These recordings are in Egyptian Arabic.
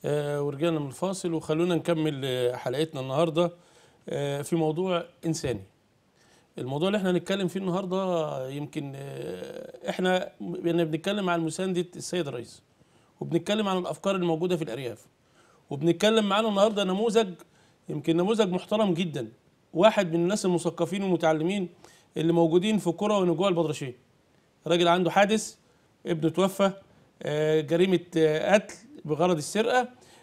آه، ورجعنا من الفاصل وخلونا نكمل آه، حلقتنا النهارده آه، في موضوع انساني الموضوع اللي احنا هنتكلم فيه النهارده يمكن آه، احنا بن- بنتكلم عن مسانده السيد الرئيس وبنتكلم عن الافكار الموجوده في الارياف وبنتكلم معانا النهارده نموذج يمكن نموذج محترم جدا واحد من الناس المثقفين والمتعلمين اللي موجودين في قرى ونجوع البدرشين راجل عنده حادث ابنه توفى آه، جريمه آه، قتل بغرض السرقه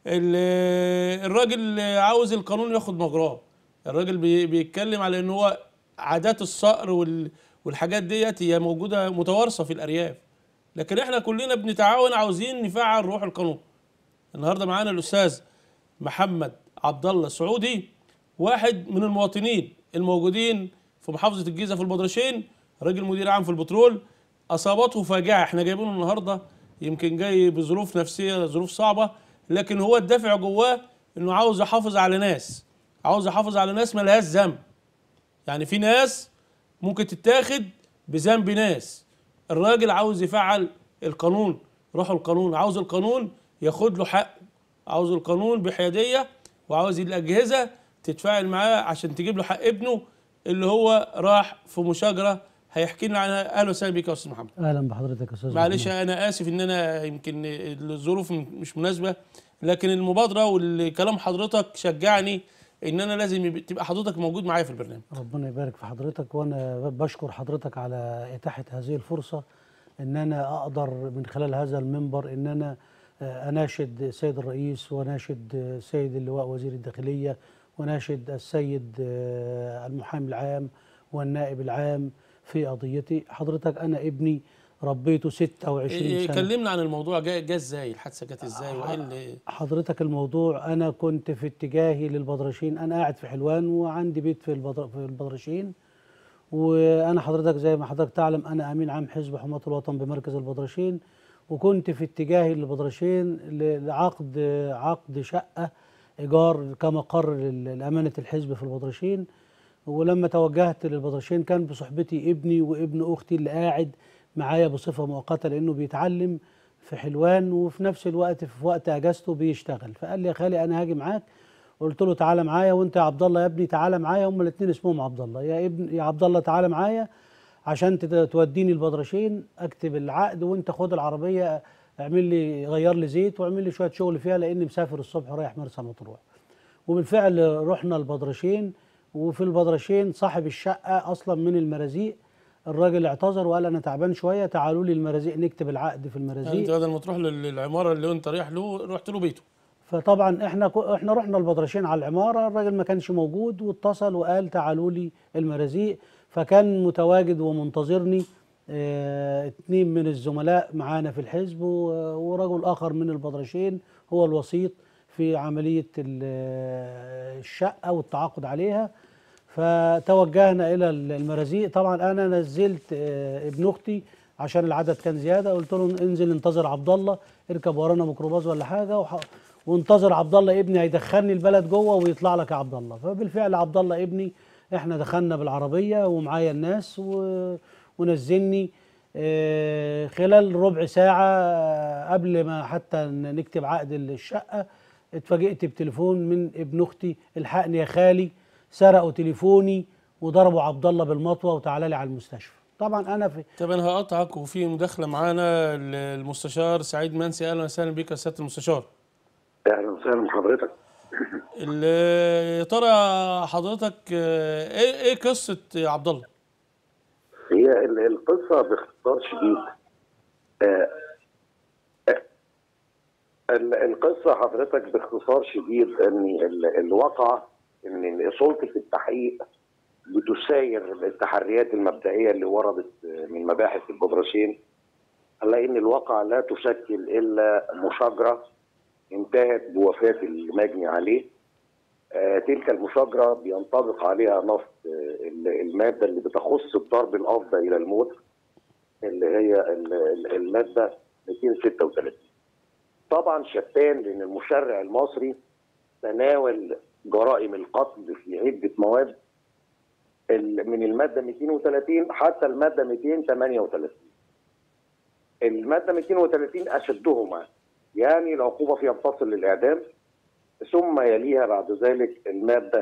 ال- الراجل عاوز القانون ياخد مجراه الراجل بي- بيتكلم على ان هو عادات الصقر وال- والحاجات ديت هي موجوده متوارثه في الارياف لكن احنا كلنا بنتعاون عاوزين نفعل روح القانون النهارده معانا الاستاذ محمد عبد الله السعودي واحد من المواطنين الموجودين في محافظه الجيزه في البدرشين راجل مدير عام في البترول اصابته فاجعه احنا جايبينه النهارده يمكن جاي بظروف نفسيه ظروف صعبه لكن هو الدافع جواه انه عاوز يحافظ على ناس عاوز يحافظ على ناس ملهاش ذنب يعني في ناس ممكن تتاخد بذنب ناس الراجل عاوز يفعل القانون روح القانون عاوز القانون ياخد له حقه عاوز القانون بحياديه وعاوز الاجهزه تتفاعل معاه عشان تجيب له حق ابنه اللي هو راح في مشاجره هيحكي لنا عنها اهلا وسهلا بيك يا استاذ محمد اهلا بحضرتك يا استاذ معلش محمود. انا اسف ان انا يمكن الظروف مش مناسبه لكن المبادره والكلام حضرتك شجعني ان انا لازم يبقى- تبقى حضرتك موجود معايا في البرنامج ربنا يبارك في حضرتك وانا بشكر حضرتك على اتاحه هذه الفرصه ان انا اقدر من خلال هذا المنبر ان انا آه، اناشد السيد الرئيس واناشد آه، السيد اللواء وزير الداخليه واناشد السيد آه، المحامي العام والنائب العام في قضيتي حضرتك انا ابني ربيته 26 سنه كلمنا عن الموضوع جه جه ازاي الحادثه جت ازاي وايه اللي حضرتك الموضوع انا كنت في اتجاهي للبدرشين انا قاعد في حلوان وعندي بيت في البدر في البدرشين وانا حضرتك زي ما حضرتك تعلم انا امين عام حزب حماة الوطن بمركز البدرشين وكنت في اتجاهي للبدرشين ل- لعقد عقد شقه ايجار كمقر لل- لامانه الحزب في البدرشين ولما توجهت للبدرشين كان بصحبتي ابني وابن اختي اللي قاعد معايا بصفه مؤقته لانه بيتعلم في حلوان وفي نفس الوقت في وقت اجازته بيشتغل فقال لي يا خالي انا هاجي معاك قلت له تعالى معايا وانت يا عبد الله يا ابني تعالى معايا هما الاثنين اسمهم عبد الله يا ابن يا عبد الله تعالى معايا عشان تت- توديني البدرشين اكتب العقد وانت خد العربيه اعمل لي غير لي زيت واعمل لي شويه شغل فيها لاني مسافر الصبح رايح مرسى مطروح وبالفعل رحنا البدرشين وفي البدرشين صاحب الشقه اصلا من المرازيق الراجل اعتذر وقال انا تعبان شويه تعالوا لي المرازيق نكتب العقد في يعني انت المرازيق بدل ما تروح لل- للعماره اللي انت رايح له رحت له بيته فطبعا احنا كو- احنا رحنا البدرشين على العماره الراجل ما كانش موجود واتصل وقال تعالوا لي المرازيق فكان متواجد ومنتظرني اه اتنين من الزملاء معانا في الحزب و- ورجل اخر من البدرشين هو الوسيط في عمليه ال- الشقه والتعاقد عليها فتوجهنا الى المرازيق طبعا انا نزلت اه ابن اختي عشان العدد كان زياده قلت له انزل انتظر عبد الله اركب ورانا ميكروباص ولا حاجه وح... وانتظر عبد الله ابني هيدخلني البلد جوه ويطلع لك يا عبد الله فبالفعل عبد الله ابني احنا دخلنا بالعربيه ومعايا الناس و... ونزلني آه، خلال ربع ساعه آه، قبل ما حتى ن- نكتب عقد الشقه اتفاجئت بتليفون من ابن اختي الحقني يا خالي سرقوا تليفوني وضربوا عبد الله بالمطوه وتعالى لي على المستشفى طبعا انا في طب انا هقطعك وفي مداخله معانا ال- المستشار سعيد منسي اهلا وسهلا بيك يا سياده المستشار اهلا وسهلا بحضرتك ال- يا ترى حضرتك آه، ايه ايه قصه عبد الله هي ال- القصه باختصار شديد آه، آه، ال- القصه حضرتك باختصار شديد ان ال- الواقع ان سلطه التحقيق بتساير التحريات المبدئيه اللي وردت من مباحث البدرشين على ان الواقع لا تشكل الا مشاجره انتهت بوفاه المجني عليه آه، تلك المشاجرة بينطبق عليها نص آه، ال- المادة اللي بتخص الضرب الأفضى إلى الموت اللي هي ال- ال- المادة 236 طبعا شتان لأن المشرع المصري تناول جرائم القتل في عدة مواد ال- من المادة 230 حتى المادة 238 المادة 230 أشدهما يعني العقوبه فيها تصل للاعدام ثم يليها بعد ذلك الماده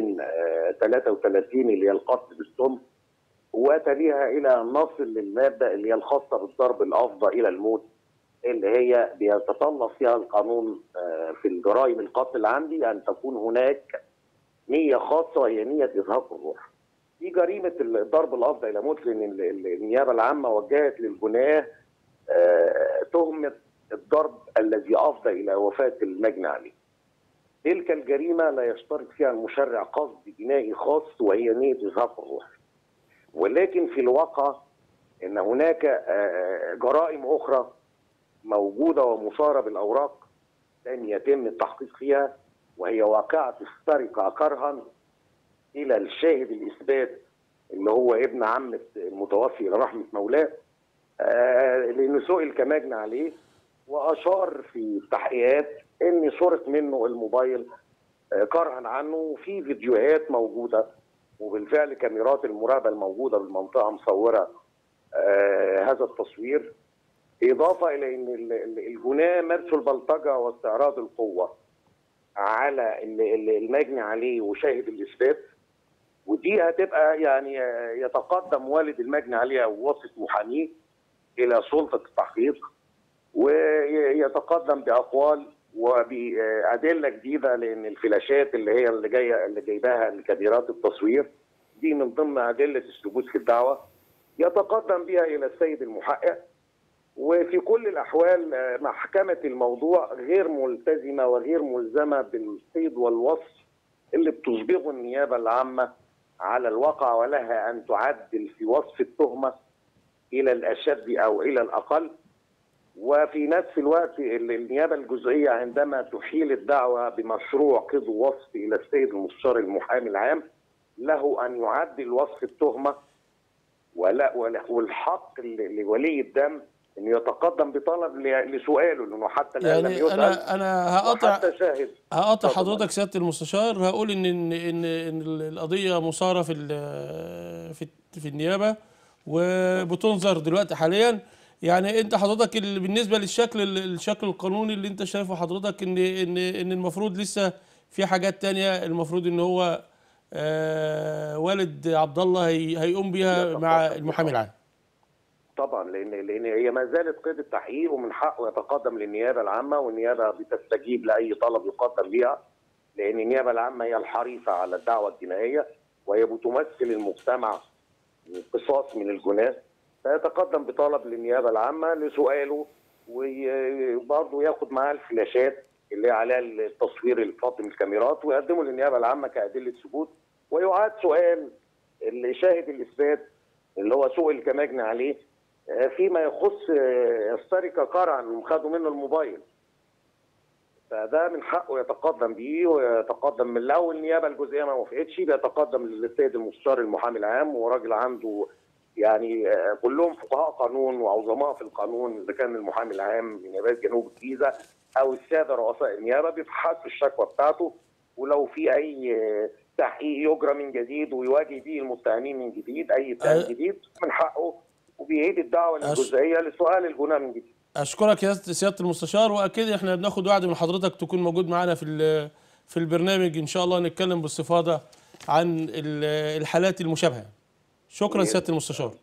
233 اللي هي القتل بالسم وتليها الى أن نصل للماده اللي هي الخاصه بالضرب الافضى الى الموت اللي هي بيتطلب فيها القانون آه، في الجرائم القتل عندي ان تكون هناك نيه خاصه وهي نيه ازهاق الروح. في جريمه الضرب الافضى الى موت لان ال- ال- النيابه العامه وجهت للجناه آه، تهمه الضرب الذي افضى الى وفاه المجني عليه. تلك الجريمه لا يشترط فيها المشرع قصد جنائي خاص وهي نيه ازهاق الروح. ولكن في الواقع ان هناك آه، جرائم اخرى موجوده ومصاره بالاوراق لن يتم التحقيق فيها وهي واقعه السرقه كرها الى الشاهد الاثبات اللي هو ابن عمه المتوفي الى رحمه مولاه آه، لانه سئل كمجني عليه واشار في التحقيقات ان سرق منه الموبايل آه، كرها عنه وفي فيديوهات موجوده وبالفعل كاميرات المراقبه الموجوده بالمنطقه مصوره آه، هذا التصوير اضافه الى ان ال- ال- الجناه مارسوا البلطجه واستعراض القوه على ال- ال- المجني عليه وشاهد الاثبات ودي هتبقى يعني آه، يتقدم والد المجني عليه او وسط محاميه الى سلطه التحقيق ويتقدم باقوال وبادله جديده لان الفلاشات اللي هي اللي جايه اللي جايباها الكاميرات التصوير دي من ضمن ادله الثبوت في الدعوه يتقدم بها الى السيد المحقق وفي كل الاحوال آه، محكمه الموضوع غير ملتزمه وغير ملزمه بالقيد والوصف اللي بتصبغه النيابه العامه على الواقع ولها ان تعدل في وصف التهمه الى الاشد او الى الاقل وفي نفس الوقت ال- النيابه الجزئيه عندما تحيل الدعوه بمشروع قيد وصف الى السيد المستشار المحامي العام له ان يعدل وصف التهمه ولا ولا- والحق ل- لولي الدم انه يتقدم بطلب ل- لسؤاله لانه حتى الان لم يعني يسال انا انا هقطع وحتى شاهد هقطع اتفضل. حضرتك سياده المستشار هقول ان ان ان, إن القضيه مثاره في ال- في في النيابه وبتنظر دلوقتي حاليا يعني انت حضرتك ال- بالنسبه للشكل ال- الشكل القانوني اللي انت شايفه حضرتك ان ان ان المفروض لسه في حاجات تانية المفروض ان هو آه والد عبد الله هي هيقوم بيها مع المحامي العام طبعا لان لان هي ما زالت قيد التحقيق ومن حقه يتقدم للنيابه العامه والنيابه بتستجيب لاي طلب يقدم ليها لان النيابه العامه هي الحريصه على الدعوه الجنائيه وهي بتمثل المجتمع قصاص من الجناه فيتقدم بطلب للنيابه العامه لسؤاله وبرضه ياخد معاه الفلاشات اللي هي عليها التصوير الفاطم الكاميرات ويقدمه للنيابه العامه كادله ثبوت ويعاد سؤال الشاهد الاثبات اللي هو سئل كمجني عليه آه، فيما يخص آه، السرقه قرعا خدوا منه الموبايل فده من حقه يتقدم بيه ويتقدم من الاول النيابه الجزئيه ما وافقتش بيتقدم للسيد المستشار المحامي العام وراجل عنده يعني آه، كلهم فقهاء قانون وعظماء في القانون اذا كان المحامي العام من نيابات جنوب الجيزه او الساده رؤساء النيابه بيفحصوا الشكوى بتاعته ولو في اي آه، تحقيق يجرى من جديد ويواجه به المتهمين من جديد اي اتهام أه. جديد من حقه وبيعيد الدعوه أش- الجزئيه لسؤال الجناه من جديد اشكرك يا سياده المستشار واكيد احنا بناخد وعد من حضرتك تكون موجود معانا في ال- في البرنامج ان شاء الله نتكلم باستفاضه عن ال- الحالات المشابهه شكرا سياده المستشار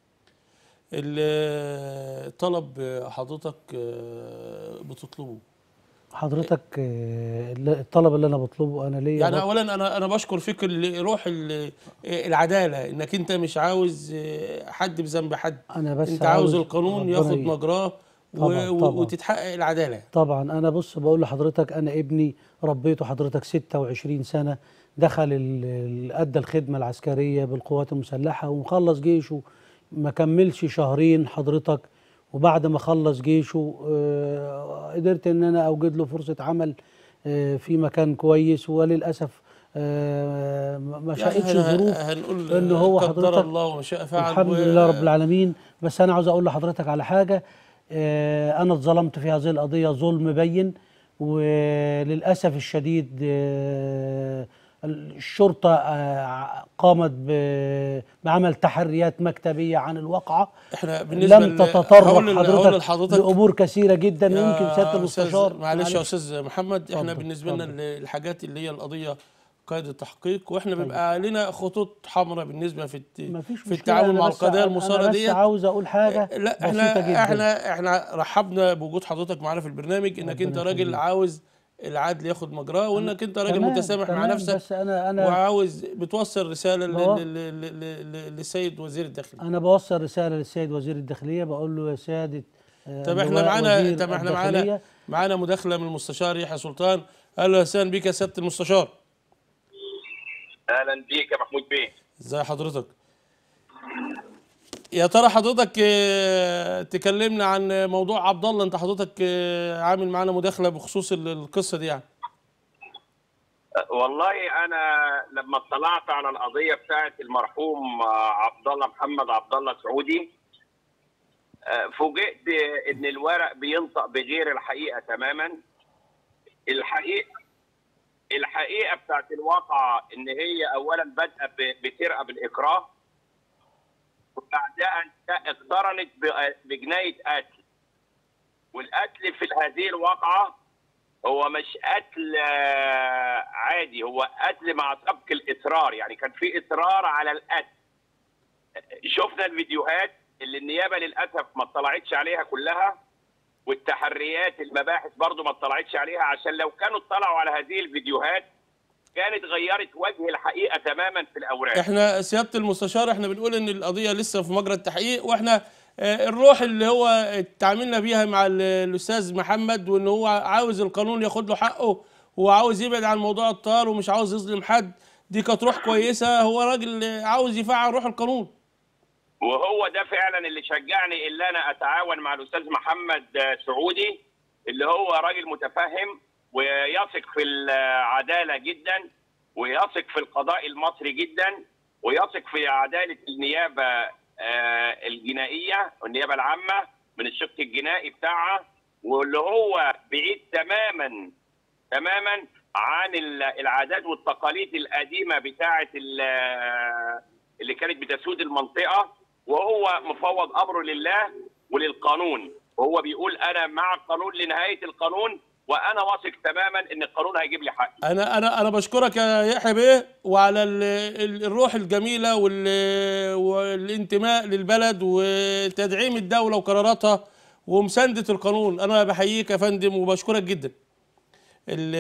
ال- طلب حضرتك بتطلبه حضرتك آه، الطلب اللي انا بطلبه انا ليا يعني بط- اولا انا انا بشكر فيك ال- روح ال- العداله انك انت مش عاوز حد بذنب حد انا بس انت عاوز القانون ربنا ياخد ي- مجراه و- طبعاً، و- طبعاً. وتتحقق العداله طبعا انا بص بقول لحضرتك انا ابني ربيته حضرتك 26 سنه دخل ال- ال- ادى الخدمه العسكريه بالقوات المسلحه ومخلص جيشه ما كملش شهرين حضرتك وبعد ما خلص جيشه آه، قدرت ان انا اوجد له فرصه عمل آه، في مكان كويس وللاسف آه، ما ما يعني شاءتش هن- الظروف هنقول ان هو قدر حضرتك الله وما شاء فعل الحمد و- لله رب العالمين بس انا عاوز اقول لحضرتك على حاجه آه، انا اتظلمت في هذه القضيه ظلم بين وللاسف الشديد آه، الشرطة آه، قامت ب- بعمل تحريات مكتبية عن الواقعة احنا بالنسبه لم ل- تتطرق هقول لل- هقول حضرتك لحضرتك لأمور كثيرة جدا يا يمكن سيادة أستاذ- المستشار معلش يا استاذ محمد احنا اتفضل، بالنسبه لنا اتفضل. ال- الحاجات اللي هي القضيه قيد التحقيق واحنا بيبقى لنا خطوط حمراء بالنسبه في الت- مفيش في مشكلة، التعامل أنا مع بس- القضايا أنا- المثاره أنا بس ديت عاوز أقول حاجة لا بسيطة احنا جدا احنا احنا رحبنا بوجود حضرتك معانا في البرنامج انك انت ربنا راجل يخليك. عاوز العدل ياخد مجراه وانك انت راجل تمام، متسامح مع تمام، نفسك بس أنا أنا وعاوز بتوصل رساله لل- بوا- لل- لل- لل- للسيد وزير الداخليه أنا بوصل رسالة للسيد وزير الداخلية بقول له يا سيادة آه، طب احنا لواء معانا وزير طب احنا معانا الداخلية، معانا مداخله من المستشار يحيى سلطان اهلا وسهلا بيك يا سياده المستشار اهلا بيك يا محمود بيه ازي حضرتك يا ترى حضرتك اه، تكلمنا عن موضوع عبد الله انت حضرتك اه، عامل معانا مداخله بخصوص ال- القصه دي يعني والله انا لما اطلعت على القضيه بتاعه المرحوم آه، عبد الله محمد عبد الله سعودي آه، فوجئت ان الورق بينطق بغير الحقيقه تماما الحقيقه الحقيقه بتاعت الواقعه ان هي اولا بادئه ب- بسرقه بالاكراه وبعدها اقترنت ب- بجنايه قتل والقتل في هذه الواقعه هو مش قتل آه، عادي هو قتل مع سبق الاصرار يعني كان في اصرار على القتل شفنا الفيديوهات اللي النيابه للاسف ما اطلعتش عليها كلها والتحريات المباحث برضو ما اطلعتش عليها عشان لو كانوا اطلعوا على هذه الفيديوهات كانت غيرت وجه الحقيقه تماما في الاوراق احنا سياده المستشار احنا بنقول ان القضيه لسه في مجرى التحقيق واحنا اه، الروح اللي هو تعاملنا بيها مع ال- الاستاذ محمد وان هو عاوز القانون ياخد له حقه وعاوز يبعد عن موضوع الطار ومش عاوز يظلم حد دي كانت روح كويسه هو راجل اه، عاوز يفعل روح القانون وهو ده فعلا اللي شجعني ان انا اتعاون مع الاستاذ محمد آه، سعودي اللي هو راجل متفهم ويثق في العداله جدا ويثق في القضاء المصري جدا ويثق في عداله النيابه آه، الجنائيه والنيابه العامه من الشق الجنائي بتاعها واللي هو بعيد تماما تماما عن ال- العادات والتقاليد القديمه بتاعه ال- اللي كانت بتسود المنطقه وهو مفوض امره لله وللقانون وهو بيقول انا مع القانون لنهايه القانون وانا واثق تماما ان القانون هيجيب لي حقي انا انا انا بشكرك يا يحيى بيه وعلى ال- ال- الروح الجميله وال- والانتماء للبلد وتدعيم الدوله وقراراتها ومسانده القانون انا بحييك يا فندم وبشكرك جدا ال-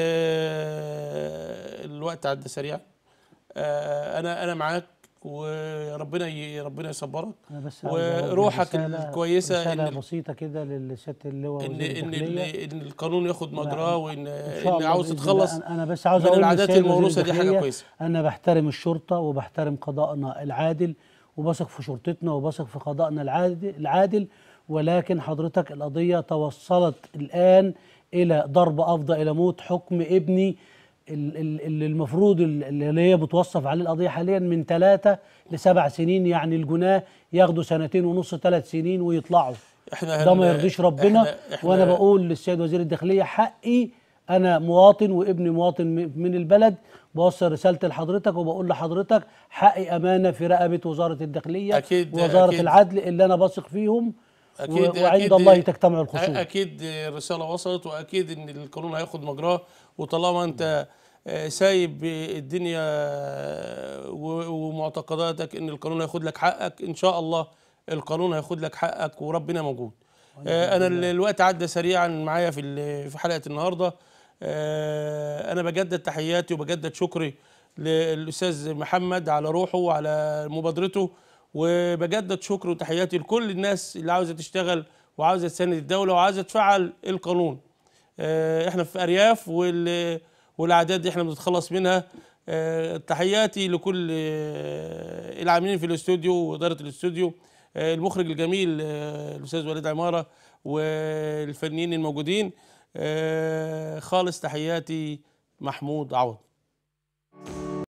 الوقت عدى سريع آه، انا انا معاك وربنا ي- ربنا يصبرك أنا بس عاوز أوجه وروحك رسالة- الكويسه رسالة إن- بسيطة كده للسيادة اللواء ان وزير ان الداخلية ان القانون ياخد مجراه وان إن شاء ان الله عاوز بإذن تتخلص الله. أنا- انا بس عاوز من اقول العادات للسيد وزير الموروثة دي حاجة الداخلية كويسة. انا بحترم الشرطه وبحترم قضائنا العادل وبثق في شرطتنا وبثق في قضائنا العادل العادل ولكن حضرتك القضيه توصلت الان الى ضرب افضى الى موت حكم ابني ال- ال- اللي المفروض ال- اللي هي بتوصف عليه القضيه حاليا من ثلاثه لسبع سنين يعني الجناه ياخدوا سنتين ونص ثلاث سنين ويطلعوا احنا ده هن- ما يرضيش ربنا إحنا- إحنا- وانا بقول للسيد وزير الداخليه حقي انا مواطن وابني مواطن م- من البلد بوصل رسالتي لحضرتك وبقول لحضرتك حقي امانه في رقبه وزاره الداخليه أكيد- ووزاره أكيد. العدل اللي انا بثق فيهم اكيد و- وعند أكيد الله تجتمع الخصوم اكيد الرساله وصلت واكيد ان القانون هياخد مجراه وطالما انت آه، سايب الدنيا و- ومعتقداتك ان القانون هياخد لك حقك ان شاء الله القانون هياخد لك حقك وربنا موجود آه، انا ال- الوقت عدى سريعا معايا في ال- في حلقه النهارده آه، انا بجدد تحياتي وبجدد شكري للاستاذ محمد على روحه وعلى مبادرته وبجدد شكر وتحياتي لكل الناس اللي عاوزه تشتغل وعاوزه تساند الدوله وعاوزه تفعل القانون آه، احنا في ارياف وال- والاعداد دي احنا بنتخلص منها آه، تحياتي لكل آه، العاملين في الاستوديو واداره الاستوديو آه، المخرج الجميل آه، الاستاذ وليد عماره والفنيين الموجودين آه، خالص تحياتي محمود عوض